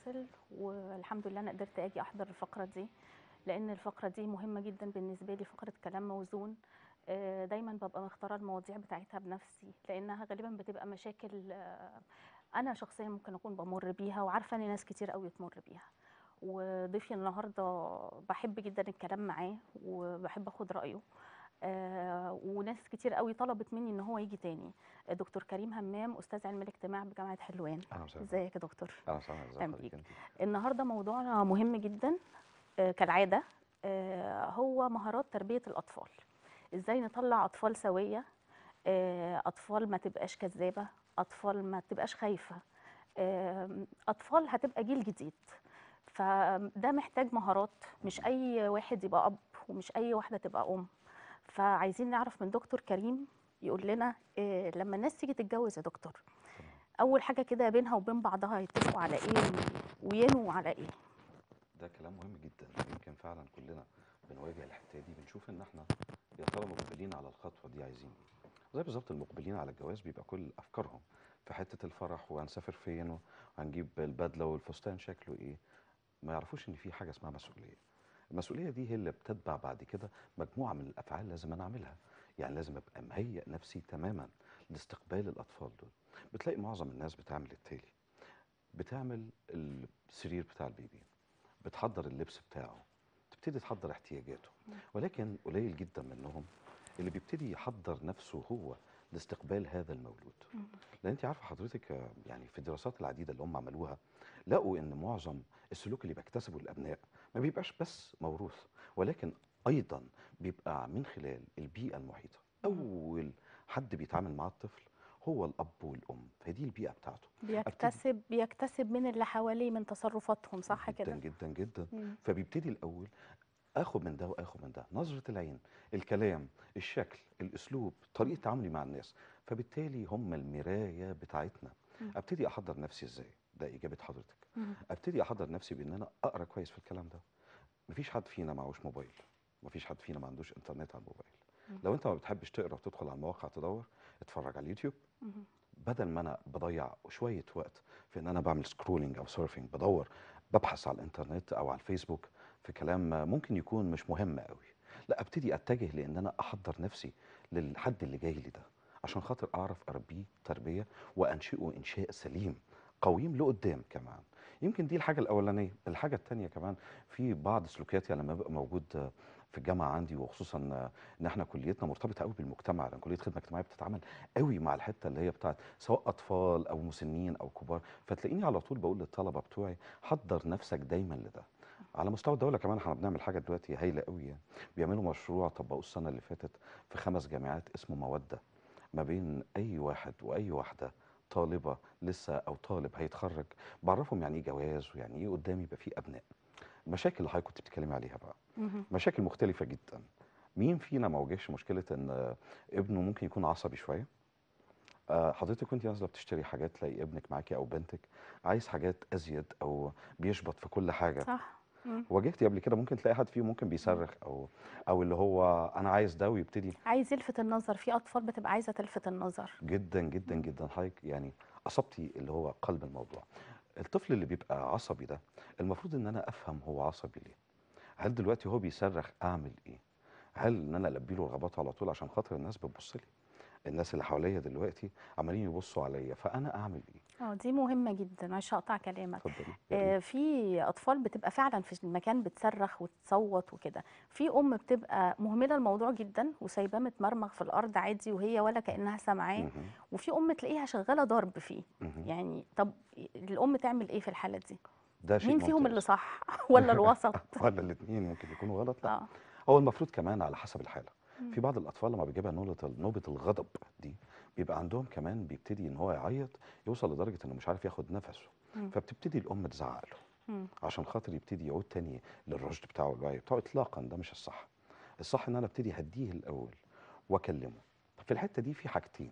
فاصل والحمد لله انا قدرت اجي احضر الفقره دي لان الفقره دي مهمه جدا بالنسبه لي فقره كلام موزون آه، دايما ببقى مختاره المواضيع بتاعتها بنفسي لانها غالبا بتبقى مشاكل آه، انا شخصيا ممكن اكون بمر بيها وعارفه ان ناس كتير قوي تمر بيها وضيفي النهارده بحب جدا الكلام معاه وبحب اخد رايه آه، وناس كتير قوي طلبت مني ان هو يجي تاني دكتور كريم همام استاذ علم الاجتماع بجامعه حلوان اهلا وسهلا ازيك يا دكتور اهلا وسهلا ازي أهلا حضرتك بيك. انت النهارده موضوعنا مهم جدا آه، كالعاده آه، هو مهارات تربيه الاطفال ازاي نطلع اطفال سويه آه، اطفال ما تبقاش كذابه اطفال ما تبقاش خايفه آم، اطفال هتبقى جيل جديد فده محتاج مهارات مش اي واحد يبقى اب ومش اي واحده تبقى ام فعايزين نعرف من دكتور كريم يقول لنا آه، لما الناس تيجي تتجوز يا دكتور اول حاجه كده بينها وبين بعضها يتفقوا على ايه وينوا على ايه ده كلام مهم جدا يمكن فعلا كلنا بنواجه الحته دي بنشوف ان احنا يا ترى مقبلين على الخطوه دي عايزين ايه زي بالظبط المقبلين على الجواز بيبقى كل افكارهم في حته الفرح وهنسافر فين وهنجيب البدله والفستان شكله ايه ما يعرفوش ان في حاجه اسمها مسؤوليه المسؤوليه دي هي اللي بتتبع بعد كده مجموعه من الافعال لازم انا اعملها يعني لازم ابقى مهيئ نفسي تماما لاستقبال الاطفال دول بتلاقي معظم الناس بتعمل التالي بتعمل السرير بتاع البيبي بتحضر اللبس بتاعه تبتدي تحضر احتياجاته ولكن قليل جدا منهم اللي بيبتدي يحضر نفسه هو لاستقبال هذا المولود لان انت عارفه حضرتك آه، يعني في الدراسات العديده اللي هم عملوها لقوا ان معظم السلوك اللي بيكتسبه الابناء ما بيبقاش بس موروث ولكن ايضا بيبقى من خلال البيئه المحيطه اول حد بيتعامل مع الطفل هو الاب والام فدي البيئه بتاعته بيكتسب بيكتسب من اللي حواليه من تصرفاتهم صح جدا كده جدا جدا مم. فبيبتدي الاول اخد من ده واخد من ده نظره العين الكلام الشكل الاسلوب طريقه تعاملي مع الناس فبالتالي هم المرايه بتاعتنا مم. ابتدي احضر نفسي ازاي ده اجابه حضرتك مم. ابتدي احضر نفسي بان انا اقرا كويس في الكلام ده مفيش حد فينا معهوش موبايل مفيش حد فينا ما عندوش انترنت على الموبايل مم. لو انت ما بتحبش تقرا وتدخل على المواقع تدور اتفرج على اليوتيوب مم. بدل ما انا بضيع شويه وقت في ان انا بعمل سكرولينج او سيرفنج بدور ببحث على الانترنت او على الفيسبوك في كلام ممكن يكون مش مهم قوي لا ابتدي اتجه لان انا احضر نفسي للحد اللي جاي لي ده عشان خاطر اعرف اربيه تربيه وانشئه انشاء سليم قويم لقدام كمان يمكن دي الحاجه الاولانيه الحاجه الثانيه كمان في بعض سلوكيات يعني لما ببقى موجود في الجامعه عندي وخصوصا ان احنا كليتنا مرتبطه قوي بالمجتمع لان كليه خدمه اجتماعيه بتتعامل قوي مع الحته اللي هي بتاعت سواء اطفال او مسنين او كبار فتلاقيني على طول بقول للطلبه بتوعي حضر نفسك دايما لده على مستوى الدوله كمان احنا بنعمل حاجه دلوقتي هايله قوي يعني بيعملوا مشروع طبقوه السنه اللي فاتت في خمس جامعات اسمه موده ما بين اي واحد واي واحده طالبه لسه او طالب هيتخرج بعرفهم يعني ايه جواز ويعني ايه قدام يبقى فيه ابناء المشاكل اللي حضرتك كنت بتتكلمي عليها بقى مم. مشاكل مختلفة جدا مين فينا ما واجهش مشكلة ان آه، ابنه ممكن يكون عصبي شوية آه، حضرتك كنت نازلة بتشتري حاجات تلاقي ابنك معاكي او بنتك عايز حاجات ازيد او بيشبط في كل حاجة صح مم. واجهتي قبل كده ممكن تلاقي حد فيهم ممكن بيصرخ او او اللي هو انا عايز ده ويبتدي عايز يلفت النظر في اطفال بتبقى عايزه تلفت النظر جدا جدا جدا حضرتك يعني اصبتي اللي هو قلب الموضوع الطفل اللي بيبقى عصبي ده المفروض ان انا افهم هو عصبي ليه هل دلوقتي هو بيصرخ اعمل ايه هل ان انا البي له رغباته على طول عشان خاطر الناس بتبص لي الناس اللي حواليا دلوقتي عمالين يبصوا عليا فانا اعمل ايه اه دي مهمه جدا معلش هقطع كلامك اتفضلي يا آه، ريت. في اطفال بتبقى فعلا في المكان بتصرخ وتصوت وكده في ام بتبقى مهمله الموضوع جدا وسايباه متمرمغ في الارض عادي وهي ولا كانها سامعاه مهم. وفي ام تلاقيها شغاله ضرب فيه مهم. يعني طب الام تعمل ايه في الحاله دي ده شيء مين فيهم ممتاز. اللي صح ولا الوسط ولا الاثنين ممكن يكونوا غلط لا اه هو المفروض كمان على حسب الحاله مم. في بعض الاطفال لما بيجيبها نوبه نوبه الغضب دي بيبقى عندهم كمان بيبتدي ان هو يعيط يوصل لدرجه انه مش عارف ياخد نفسه مم. فبتبتدي الام تزعق له مم. عشان خاطر يبتدي يعود تاني للرشد بتاعه والوعي بتاعه اطلاقا ده مش الصح الصح ان انا ابتدي اهديه الاول واكلمه في الحته دي في حاجتين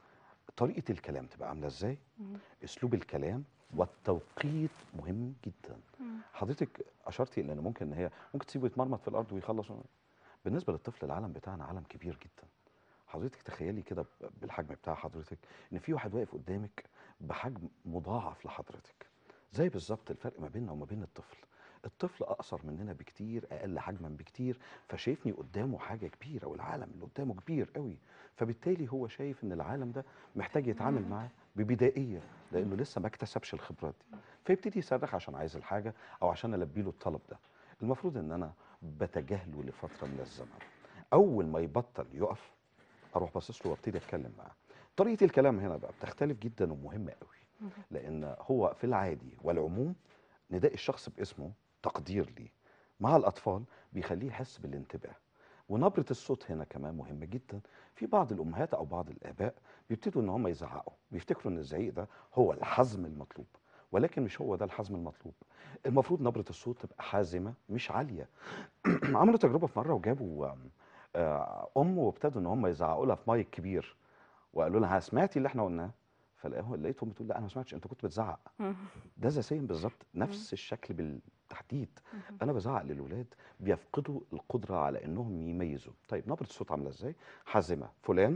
طريقه الكلام تبقى عامله ازاي مم. اسلوب الكلام والتوقيت مهم جدا مم. حضرتك اشرتي الى ان ممكن ان هي ممكن تسيبه يتمرمط في الارض ويخلص بالنسبه للطفل العالم بتاعنا عالم كبير جدا حضرتك تخيلي كده ب- بالحجم بتاع حضرتك ان في واحد واقف قدامك بحجم مضاعف لحضرتك زي بالظبط الفرق ما بيننا وما بين الطفل الطفل اقصر مننا بكتير اقل حجما بكتير فشايفني قدامه حاجه كبيره والعالم اللي قدامه كبير قوي فبالتالي هو شايف ان العالم ده محتاج يتعامل معاه ببدائيه لانه لسه ما اكتسبش الخبرات دي فيبتدي يصرخ عشان عايز الحاجه او عشان البي له الطلب ده المفروض ان انا بتجاهله لفتره من الزمن اول ما يبطل يقف اروح باصص له وابتدي اتكلم معاه طريقه الكلام هنا بقى بتختلف جدا ومهمه قوي لان هو في العادي والعموم نداء الشخص باسمه تقدير ليه مع الاطفال بيخليه يحس بالانتباه ونبره الصوت هنا كمان مهمه جدا في بعض الامهات او بعض الاباء بيبتدوا ان هم يزعقوا بيفتكروا ان الزعيق ده هو الحزم المطلوب ولكن مش هو ده الحزم المطلوب المفروض نبره الصوت تبقى حازمه مش عاليه عملوا تجربه في مره وجابوا آم، آه، ام وابتدوا ان هم يزعقوا لها في مايك كبير وقالوا لها سمعتي اللي احنا قلناه فلقيتهم لقيتهم بتقول لا انا ما سمعتش انت كنت بتزعق مم. ده زي بالظبط نفس الشكل بالتحديد انا بزعق للولاد بيفقدوا القدره على انهم يميزوا طيب نبره الصوت عامله ازاي حازمه فلان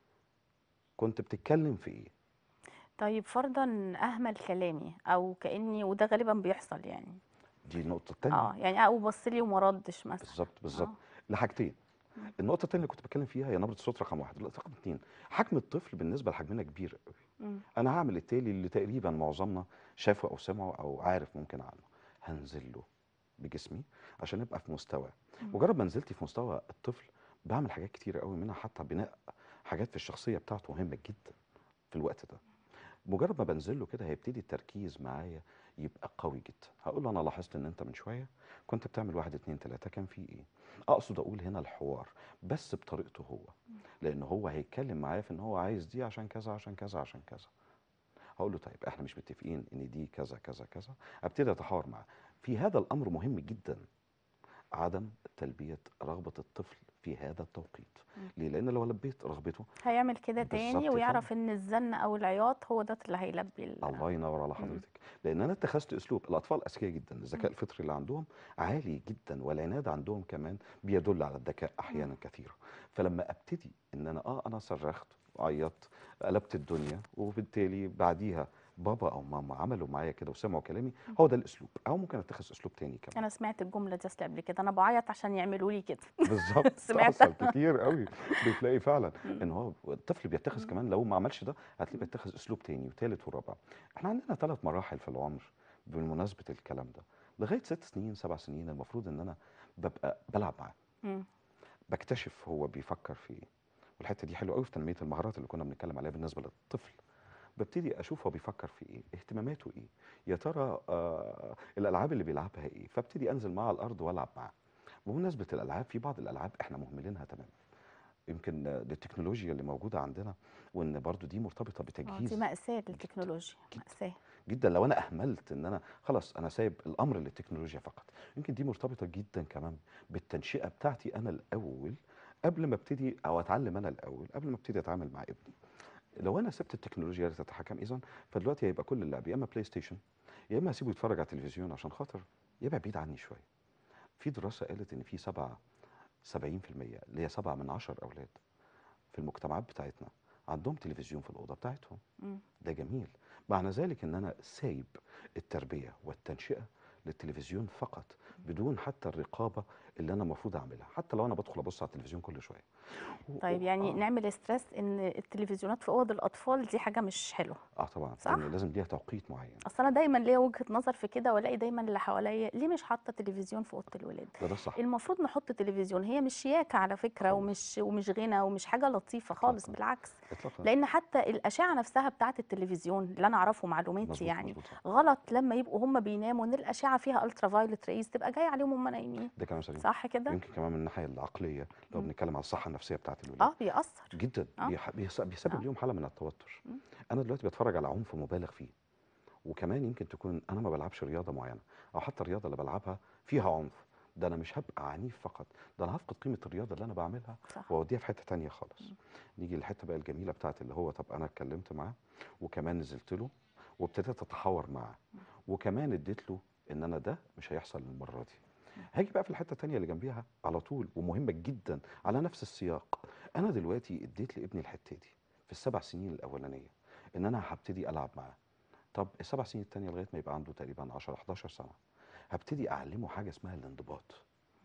كنت بتتكلم في ايه طيب فرضا اهمل كلامي او كاني وده غالبا بيحصل يعني دي النقطه الثانيه اه يعني او بص لي وما ردش مثلا بالظبط بالظبط آه. لحاجتين النقطه الثانيه اللي كنت بتكلم فيها هي نبره الصوت رقم واحد لا، رقم اثنين حجم الطفل بالنسبه لحجمنا كبير قوي مم. انا هعمل التالي اللي تقريبا معظمنا شافه او سمعه او عارف ممكن عنه هنزل له بجسمي عشان ابقى في مستواه مجرد ما نزلتي في مستوى الطفل بعمل حاجات كتيره قوي منها حتى بناء حاجات في الشخصيه بتاعته مهمه جدا في الوقت ده مجرد ما بنزل له كده هيبتدي التركيز معايا يبقى قوي جدا هقول له انا لاحظت ان انت من شويه كنت بتعمل واحد اتنين تلاته كان في ايه اقصد اقول هنا الحوار بس بطريقته هو لان هو هيتكلم معايا في ان هو عايز دي عشان كذا عشان كذا عشان كذا هقول له طيب احنا مش متفقين ان دي كذا كذا كذا ابتدي اتحاور معاه في هذا الامر مهم جدا عدم تلبيه رغبه الطفل في هذا التوقيت ليه لان لو لبيت رغبته هيعمل كده بالظبط تاني كده. ويعرف ان الزن او العياط هو ده اللي هيلبي ال- الله ينور على حضرتك لان انا اتخذت اسلوب الاطفال اذكياء جدا الذكاء الفطري اللي عندهم عالي جدا والعناد عندهم كمان بيدل على الذكاء احيانا كثيرا فلما ابتدي ان انا اه انا صرخت وعيطت قلبت الدنيا وبالتالي بعديها بابا او ماما عملوا معايا كده وسمعوا كلامي هو ده الاسلوب او ممكن اتخذ اسلوب تاني كمان انا سمعت الجمله دي اصل قبل كده انا بعيط عشان يعملوا لي كده بالظبط سمعتها. بتحصل كتير قوي بتلاقي فعلا ان هو الطفل بيتخذ كمان لو ما عملش ده هتلاقيه بيتخذ اسلوب تاني وتالت ورابع احنا عندنا ثلاث مراحل في العمر بمناسبه الكلام ده لغايه ست سنين سبع سنين المفروض ان انا ببقى بلعب معاه مم. بكتشف هو بيفكر في ايه والحته دي حلوه قوي في تنميه المهارات اللي كنا بنتكلم عليها بالنسبه للطفل ببتدي اشوف هو بيفكر في ايه اهتماماته ايه يا ترى آه الالعاب اللي بيلعبها ايه فابتدي انزل معاه على الارض والعب معاه بمناسبه الالعاب في بعض الالعاب احنا مهملينها تماما يمكن آه، التكنولوجيا اللي موجوده عندنا وان برضو دي مرتبطه آه، بتجهيز دي مأساة للتكنولوجيا جدا. مأساة جدا لو انا اهملت ان انا خلاص انا سايب الامر للتكنولوجيا فقط يمكن دي مرتبطه جدا كمان بالتنشئه بتاعتي انا الاول قبل ما ابتدي او اتعلم انا الاول قبل ما ابتدي اتعامل مع ابني لو انا سبت التكنولوجيا اللي تتحكم اذا فدلوقتي هيبقى كل اللعب يا اما بلاي ستيشن يا اما اسيبه يتفرج على التلفزيون عشان خاطر يبقى بعيد عني شويه في دراسه قالت ان في سبعة 70% اللي هي سبعة من عشر اولاد في المجتمعات بتاعتنا عندهم تلفزيون في الاوضه بتاعتهم مم. ده جميل معنى ذلك ان انا سايب التربيه والتنشئه للتلفزيون فقط بدون حتى الرقابه اللي انا المفروض اعملها حتى لو انا بدخل ابص على التلفزيون كل شويه و- طيب و- يعني آه. نعمل ستريس ان التلفزيونات في اوض الاطفال دي حاجه مش حلوه اه طبعا صح؟ لان لازم ليها توقيت معين اصل انا دايما ليا وجهه نظر في كده والاقي دايما اللي حواليا ليه مش حاطه تلفزيون في اوضه الولاد ده ده صح المفروض نحط تلفزيون هي مش شياكه على فكره خالص. ومش ومش غنى ومش حاجه لطيفه خالص إطلاقاً. بالعكس اطلاقا لان حتى الاشعه نفسها بتاعه التلفزيون اللي انا اعرفه معلوماتي مظبوط يعني مظبوط صح. غلط لما يبقوا هم بيناموا ان الاشعه فيها الترا فايلت ريز تبقى جايه عليهم وهم نايمين ده كلام سليم صح كده يمكن كمان من الناحيه العقليه لو مم. بنتكلم على الصحه النفسيه بتاعت الولاد اه بيأثر جدا آه. بيح- بيس- بيسبب آه. ليهم حاله من التوتر مم. انا دلوقتي بتفرج على عنف مبالغ فيه وكمان يمكن تكون انا ما بلعبش رياضه معينه او حتى الرياضه اللي بلعبها فيها عنف ده انا مش هبقى عنيف فقط ده انا هفقد قيمه الرياضه اللي انا بعملها صح واوديها في حته تانية خالص نيجي للحته بقى الجميله بتاعت اللي هو طب انا اتكلمت معاه وكمان نزلت له وابتديت اتحاور معاه وكمان اديت له ان انا ده مش هيحصل المره دي هاجي بقى في الحته التانية اللي جنبيها على طول ومهمه جدا على نفس السياق انا دلوقتي اديت لابني الحته دي في السبع سنين الاولانيه ان انا هبتدي العب معاه طب السبع سنين التانية لغايه ما يبقى عنده تقريبا 10 11 سنه هبتدي اعلمه حاجه اسمها الانضباط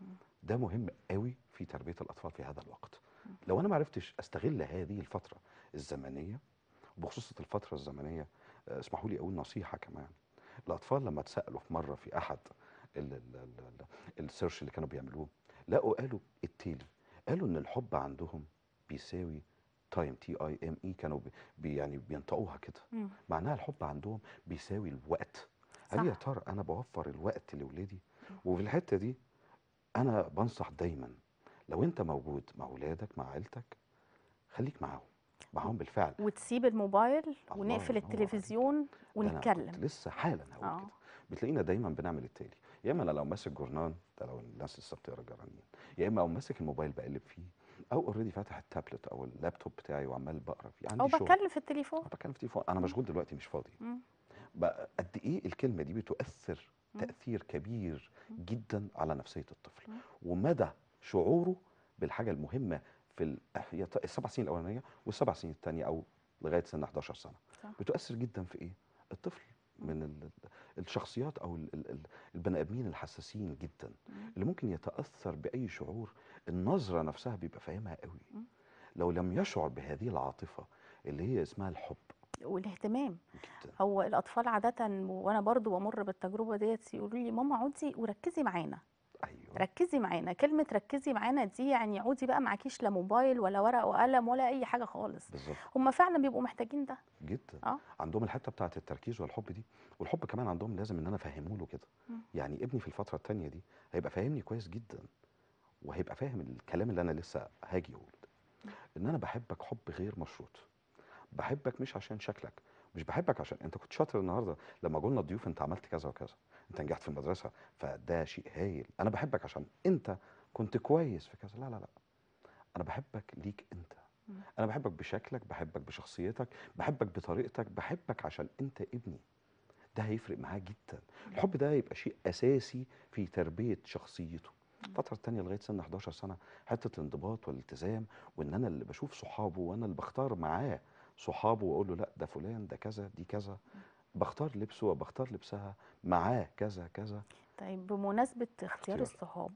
ده مهم قوي في تربيه الاطفال في هذا الوقت لو انا ما عرفتش استغل هذه الفتره الزمنيه بخصوص الفتره الزمنيه آه، اسمحوا لي اقول نصيحه كمان الاطفال لما اتسالوا في مره في احد ال- ال- ال- ال- السيرش اللي كانوا بيعملوه لقوا قالوا التالي قالوا ان الحب عندهم بيساوي تايم تي اي ام اي كانوا بي- بي يعني بينطقوها كده مم. معناها الحب عندهم بيساوي الوقت هل يا صح. ترى انا بوفر الوقت لاولادي وفي الحته دي انا بنصح دايما لو انت موجود مع اولادك مع عيلتك خليك معاهم معاهم بالفعل وتسيب الموبايل الله ونقفل ينور عليك. التلفزيون ده أنا كنت ونتكلم لسه حالا هقول آه. كده بتلاقينا دايما بنعمل التالي يا اما انا لو ماسك جورنان ده لو الناس لسه بتقرا جرانين يا اما او ماسك الموبايل بقلب فيه او اوريدي فاتح التابلت او اللابتوب بتاعي وعمال بقرا فيه عندي او شغل بتكلم في التليفون أنا بتكلم في تليفون انا مشغول دلوقتي مش فاضي مم. بقى قد ايه الكلمه دي بتؤثر مم. تاثير كبير جدا على نفسيه الطفل مم. ومدى شعوره بالحاجه المهمه في ال- هي ط- السبع سنين الاولانيه والسبع سنين الثانيه او لغايه سن 11 سنه صح. بتؤثر جدا في ايه الطفل من ال- الشخصيات او ال- ال- ال- البني ادمين الحساسين جدا مم. اللي ممكن يتاثر باي شعور النظره نفسها بيبقى فاهمها قوي مم. لو لم يشعر بهذه العاطفه اللي هي اسمها الحب والاهتمام جدا هو الاطفال عاده وانا برضو بمر بالتجربه ديت يقولوا لي ماما عودي وركزي معانا ايوه ركزي معانا كلمه ركزي معانا دي يعني عودي بقى معكيش لا موبايل ولا ورق وقلم ولا اي حاجه خالص بالظبط هم فعلا بيبقوا محتاجين ده جدا اه عندهم الحته بتاعه التركيز والحب دي والحب كمان عندهم لازم ان انا افهمه له كده مم. يعني ابني في الفتره الثانيه دي هيبقى فاهمني كويس جدا وهيبقى فاهم الكلام اللي انا لسه هاجي اقول ان انا بحبك حب غير مشروط بحبك مش عشان شكلك مش بحبك عشان انت كنت شاطر النهارده لما قلنا الضيوف انت عملت كذا وكذا انت نجحت في المدرسه فده شيء هايل انا بحبك عشان انت كنت كويس في كذا لا لا لا انا بحبك ليك انت مم. انا بحبك بشكلك بحبك بشخصيتك بحبك بطريقتك بحبك عشان انت ابني ده هيفرق معاه جدا الحب ده يبقى شيء اساسي في تربيه شخصيته الفترة التانية لغاية سن 11 سنة حتة الانضباط والالتزام وإن أنا اللي بشوف صحابه وأنا اللي بختار معاه صحابه وأقول له لا ده فلان ده كذا دي كذا بختار لبسه وبختار لبسها معاه كذا كذا طيب بمناسبه اختيار اختيار. الصحاب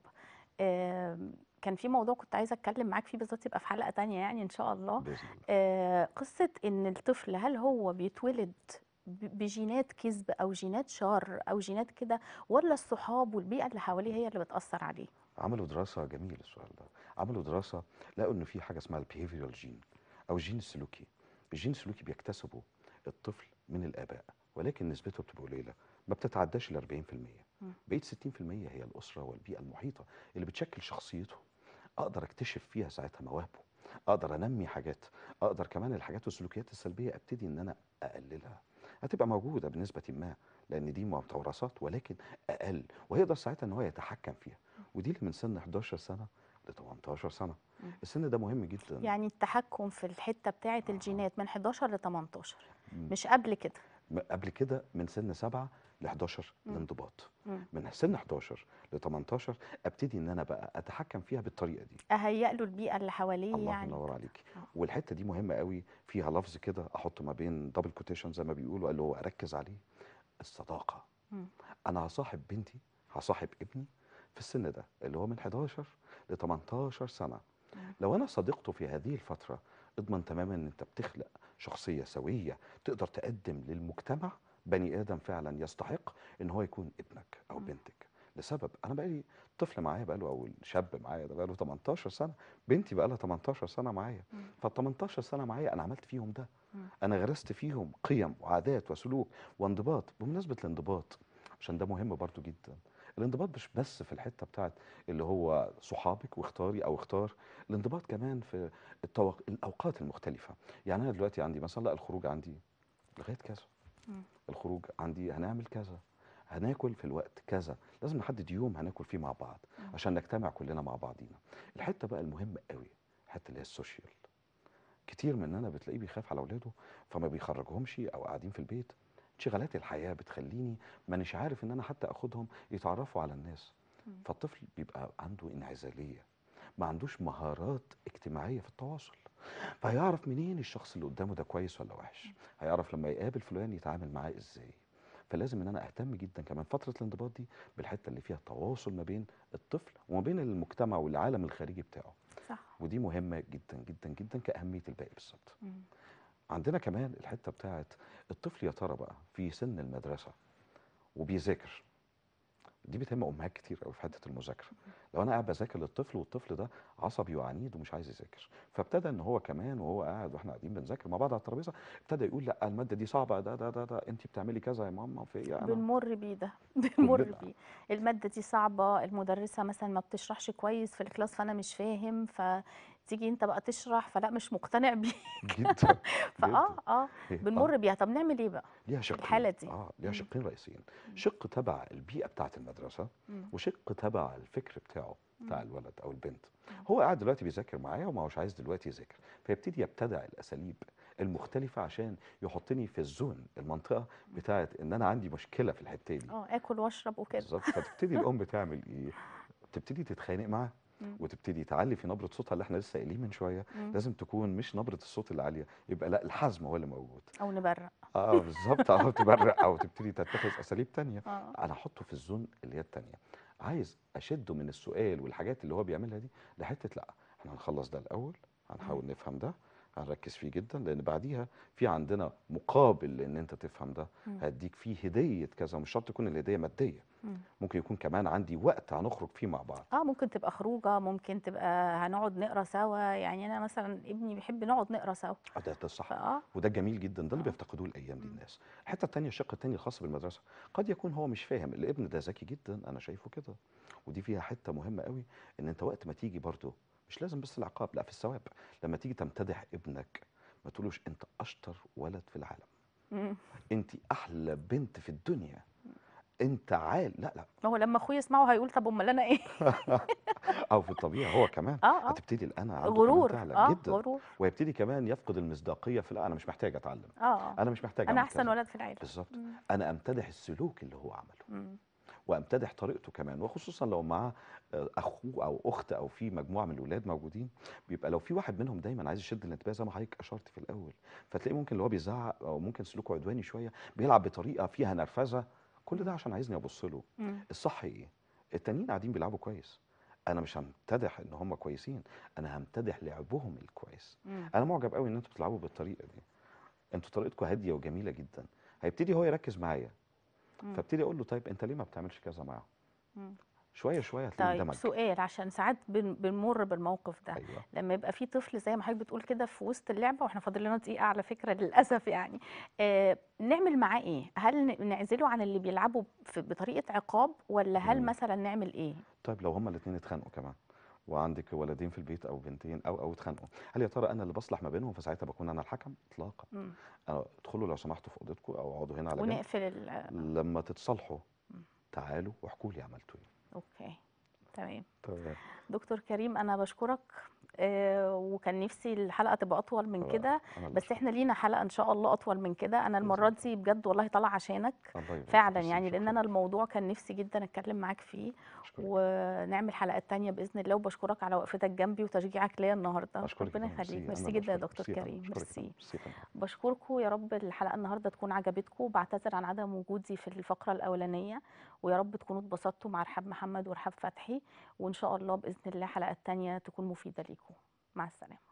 آم، كان في موضوع كنت عايزه اتكلم معاك فيه بالظبط يبقى في حلقه تانية يعني ان شاء الله بإذن الله آه، قصة إن الطفل هل هو بيتولد ب- بجينات كذب أو جينات شر أو جينات كده ولا الصحاب والبيئة اللي حواليه هي اللي بتأثر عليه؟ عملوا دراسة جميل السؤال ده عملوا دراسة لقوا إن في حاجة اسمها البيهيفيرال جين أو الجين السلوكي الجين السلوكي بيكتسبه الطفل من الآباء ولكن نسبته بتبقى قليلة ما بتتعداش ال 40% مم. بقيت 60% هي الأسرة والبيئة المحيطة اللي بتشكل شخصيته أقدر أكتشف فيها ساعتها مواهبه أقدر أنمي حاجات أقدر كمان الحاجات والسلوكيات السلبية أبتدي إن أنا أقللها هتبقى موجودة بنسبة ما لأن دي متورثات ولكن أقل ويقدر ساعتها إن هو يتحكم فيها ودي اللي من سن 11 سنة ل 18 سنة مم. السن ده مهم جدا يعني التحكم في الحتة بتاعة الجينات من 11 ل 18 مم. مش قبل كده م- قبل كده من سن 7 ل 11 مم. الانضباط مم. من سن 11 ل 18 ابتدي ان انا بقى اتحكم فيها بالطريقه دي أهيأ له البيئة اللي حواليه الله يعني ينور عليك آه. والحته دي مهمه قوي فيها لفظ كده احطه ما بين دبل كوتيشن زي ما بيقولوا اللي هو اركز عليه الصداقه مم. انا هصاحب بنتي هصاحب ابني في السن ده اللي هو من 11 ل 18 سنه مم. لو انا صديقته في هذه الفتره اضمن تماما ان انت بتخلق شخصيه سويه تقدر تقدم للمجتمع بني ادم فعلا يستحق ان هو يكون ابنك او مم. بنتك لسبب انا بقالي طفل معايا بقاله او الشاب معايا ده بقاله 18 سنه بنتي بقالها 18 سنه معايا مم. فال 18 سنه معايا انا عملت فيهم ده مم. انا غرست فيهم قيم وعادات وسلوك وانضباط بمناسبه الانضباط عشان ده مهم برضو جدا الانضباط مش بس في الحته بتاعت اللي هو صحابك واختاري او اختار الانضباط كمان في التوق... الاوقات المختلفه يعني انا دلوقتي عندي مثلا لا الخروج عندي لغايه كذا مم. الخروج عندي هنعمل كذا هناكل في الوقت كذا لازم نحدد يوم هناكل فيه مع بعض مم. عشان نجتمع كلنا مع بعضينا الحته بقى المهمه قوي الحته اللي هي السوشيال كتير مننا بتلاقيه بيخاف على اولاده فما بيخرجهمش او قاعدين في البيت انشغالات الحياه بتخليني مانيش عارف ان انا حتى اخدهم يتعرفوا على الناس مم. فالطفل بيبقى عنده انعزاليه ما عندوش مهارات اجتماعيه في التواصل فهيعرف منين الشخص اللي قدامه ده كويس ولا وحش هيعرف لما يقابل فلان يتعامل معاه ازاي فلازم ان انا اهتم جدا كمان فتره الانضباط دي بالحته اللي فيها تواصل ما بين الطفل وما بين المجتمع والعالم الخارجي بتاعه صح ودي مهمه جدا جدا جدا كاهميه الباقي بالظبط مم. عندنا كمان الحته بتاعت الطفل يا ترى بقى في سن المدرسه وبيذاكر دي بتهم امهات كتير قوي في حته المذاكره لو انا قاعد بذاكر للطفل والطفل ده عصبي وعنيد ومش عايز يذاكر فابتدى ان هو كمان وهو قاعد واحنا قاعدين بنذاكر مع بعض على الترابيزه ابتدى يقول لا الماده دي صعبه ده ده ده, ده انت بتعملي كذا يا ماما في انا بنمر بيه ده بنمر كلنا. بيه المادة دي صعبة المدرسة مثلا ما بتشرحش كويس في الكلاس فأنا مش فاهم فتيجي أنت بقى تشرح فلا مش مقتنع بيه جدا فأه اه آه. بنمر بيها طب نعمل إيه بقى؟ ليها شقين الحالة دي. اه ليها مم. شقين رئيسيين شق تبع البيئه بتاعه المدرسه مم. وشق تبع الفكر بتاعه بتاع مم. الولد او البنت هو قاعد دلوقتي بيذاكر معايا وما هوش عايز دلوقتي يذاكر فيبتدي يبتدع الاساليب المختلفه عشان يحطني في الزون المنطقه بتاعه ان انا عندي مشكله في الحته دي اه آكل وأشرب وكده بالظبط فتبتدي الام بتعمل ايه تبتدي تتخانق معاه مم. وتبتدي تعلي في نبره صوتها اللي احنا لسه قايلين من شويه مم. لازم تكون مش نبره الصوت العاليه يبقى لا الحزم هو اللي موجود أو نبرق اه بالظبط او تبرق او تبتدي تتخذ اساليب تانية اه انا احطه في الزون اللي هي التانية عايز اشده من السؤال والحاجات اللي هو بيعملها دي لحته لا احنا هنخلص ده الاول هنحاول نفهم ده هنركز فيه جدا لان بعديها في عندنا مقابل لان انت تفهم ده مم. هديك فيه هديه كذا مش شرط تكون الهديه ماديه مم. ممكن يكون كمان عندي وقت هنخرج فيه مع بعض اه ممكن تبقى خروجه ممكن تبقى هنقعد نقرا سوا يعني انا مثلا ابني بيحب نقعد نقرا سوا آه ده ده صح فاه وده جميل جدا ده اللي آه. بيفتقدوه الايام دي مم. الناس الحته التانية الشق التاني الخاص بالمدرسه قد يكون هو مش فاهم الابن ده ذكي جدا انا شايفه كده ودي فيها حته مهمه قوي ان انت وقت ما تيجي برضه مش لازم بس العقاب لا في الثواب لما تيجي تمتدح ابنك ما تقولوش انت اشطر ولد في العالم مم. انت احلى بنت في الدنيا انت عال لا لا ما هو لما اخويا يسمعه هيقول طب امال انا ايه او في الطبيعه هو كمان اه اه هتبتدي الانا عنده غرور كمان تعلى اه جدا غرور ويبتدي كمان يفقد المصداقيه في لا انا مش محتاج اتعلم اه آه. انا مش محتاج انا أعمل احسن كذا. ولد في العيله بالظبط مم. انا امتدح السلوك اللي هو عمله مم. وامتدح طريقته كمان وخصوصا لو معاه آه، اخوه او اخت او في مجموعه من الاولاد موجودين بيبقى لو في واحد منهم دايما عايز يشد الانتباه زي ما حضرتك اشرت في الاول فتلاقي ممكن اللي هو بيزعق او ممكن سلوكه عدواني شويه بيلعب بطريقه فيها نرفزه كل ده عشان عايزني ابص له مم. الصح ايه التانيين قاعدين بيلعبوا كويس انا مش همتدح ان هم كويسين انا همتدح لعبهم الكويس مم. انا معجب قوي ان انتوا بتلعبوا بالطريقه دي انتوا طريقتكم هاديه وجميله جدا هيبتدي هو يركز معايا مم. فابتدي اقول له طيب انت ليه ما بتعملش كذا معاهم مم. شويه شويه هتلاقي طيب اندمج سؤال عشان ساعات بن- بنمر بالموقف ده ايوه لما يبقى في طفل زي ما حضرتك بتقول كده في وسط اللعبه واحنا فاضل لنا دقيقه على فكره للاسف يعني آه نعمل معاه ايه هل ن- نعزله عن اللي بيلعبوا في- بطريقه عقاب ولا هل مم. مثلا نعمل ايه طيب لو هما الاثنين اتخانقوا كمان وعندك ولدين في البيت او بنتين او او اتخانقوا هل يا ترى انا اللي بصلح ما بينهم فساعتها بكون انا الحكم اطلاقا مم. أنا ادخلوا لو سمحتوا في اوضتكم او اقعدوا هنا على جنب ونقفل ال- لما تتصالحوا مم. تعالوا واحكوا لي عملتوا ايه اوكي تمام تمام دكتور كريم انا بشكرك آه وكان نفسي الحلقه تبقى اطول من آه، كده أنا اللي بس بشكرك. احنا لينا حلقه ان شاء الله اطول من كده انا بإذن المره الله. دي بجد والله طالعه عشانك الله يبارك فيك. فعلا ميرسي، يعني لان شكراً. انا الموضوع كان نفسي جدا اتكلم معاك فيه أشكرك. ونعمل حلقات تانية باذن الله وبشكرك على وقفتك جنبي وتشجيعك ليا النهارده اشكرك ربنا يا فندم. يخليك ميرسي، ميرسي أنا جدا يا بشكرك. دكتور ميرسي يا فندم. كريم أشكرك يا فندم. ميرسي ميرسي يا فندم. بشكركم يا رب الحلقه النهارده تكون عجبتكم بعتذر عن عدم وجودي في الفقره الاولانيه ويا رب تكونوا اتبسطتوا مع رحاب محمد ورحاب فتحي وان شاء الله باذن الله حلقات تانية تكون مفيده ليكم مع السلامه